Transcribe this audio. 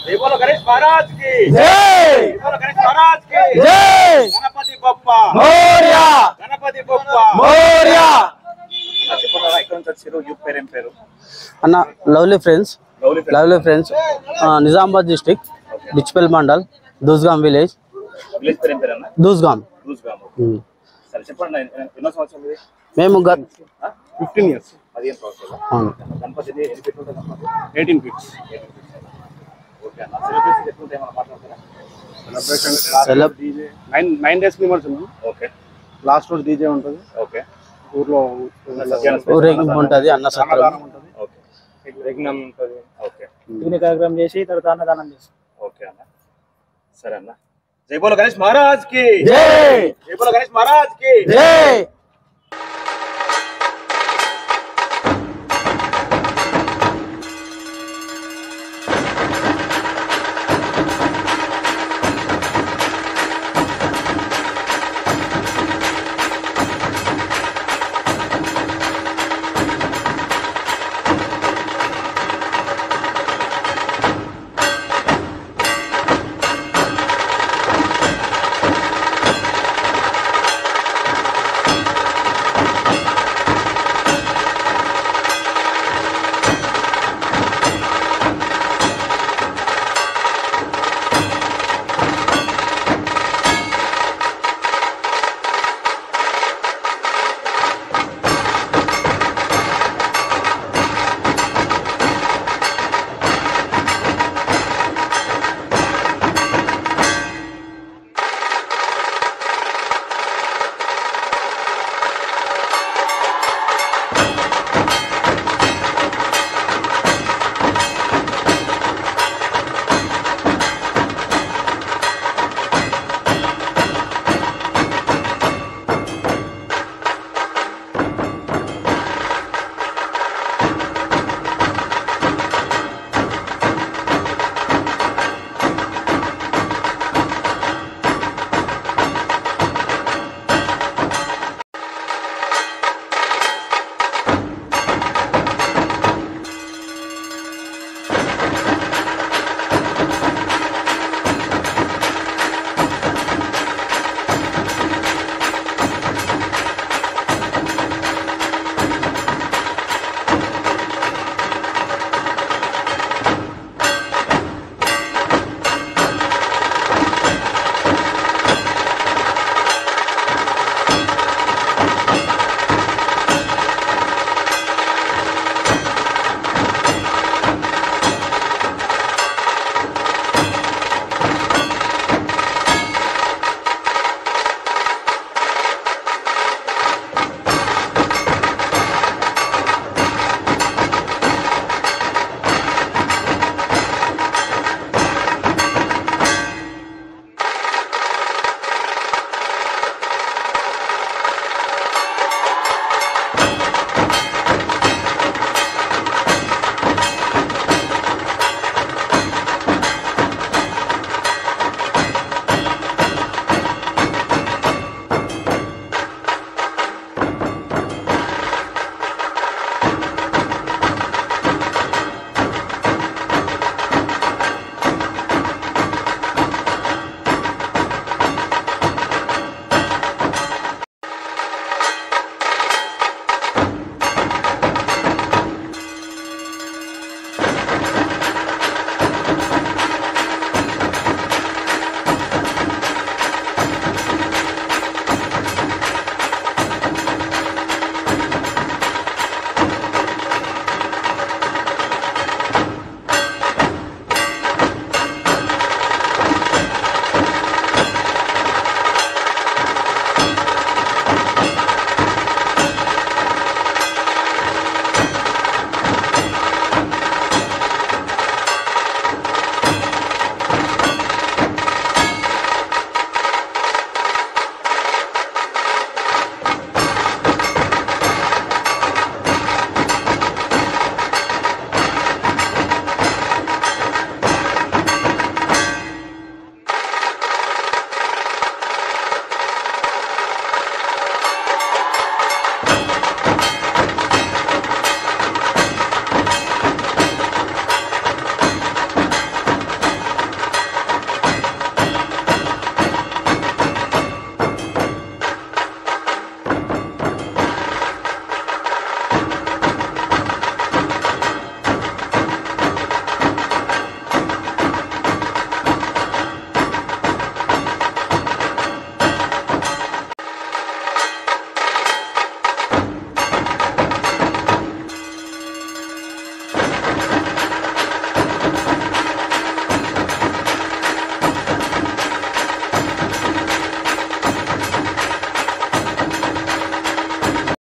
జై బోలో గణేష్ మహారాజ్ కి జై జై బోలో గణేష్ మహారాజ్ కి జై గణపతి బొప్ప మోర్య గణపతి బొప్ప మోర్య చెప్పరా ఇక్కడ నుంచి వచ్చారు యూ పేరు ఏం పేరు అన్న లవ్లీ ఫ్రెండ్స్ గౌరీ పేరు. Lovely friends Nizamabad district Dichpally mandal Dusgam village village పేరు ఏం పేరు అన్న దూస్గాం చూసుగాము ఉమ్. సరే చెప్పండి ఎన్న- ఎన్నో సంవత్సరాలు ఇది మేము గత ఫిఫ్టీన్ ఇయర్స్ పదిహేను సంవత్సరాలు అవును. గణపతిని ఎన్ని ఫీట్లు ఉంటుంది గణపతి ఎయిటీన్ ఫీట్స్ ఓకే అన్న సెలబ్రేషన్ ఎట్లుంటాయి మనం మాట్లాడుతున్నా celeb DJ nine nine days నిమజ్జనం ఓకే లాస్ట్ రోజు డీజే ఉంటుంది ఓకే ఊర్లో ఊరేగింపు ఉంటుంది అన్న సత్రం అన్నదానం ఉంటుంది ఓకే యజ్ఞం ఉంటుంది ఓకే దిగిన కార్యక్రమం చేసి తర్వాత అన్నదానం చేసి ఓకే అన్న సరే అన్న జై బోలో గణేష్ మహారాజ్ కి జై జై బోలో గణేష్ మహారాజ్ కి జై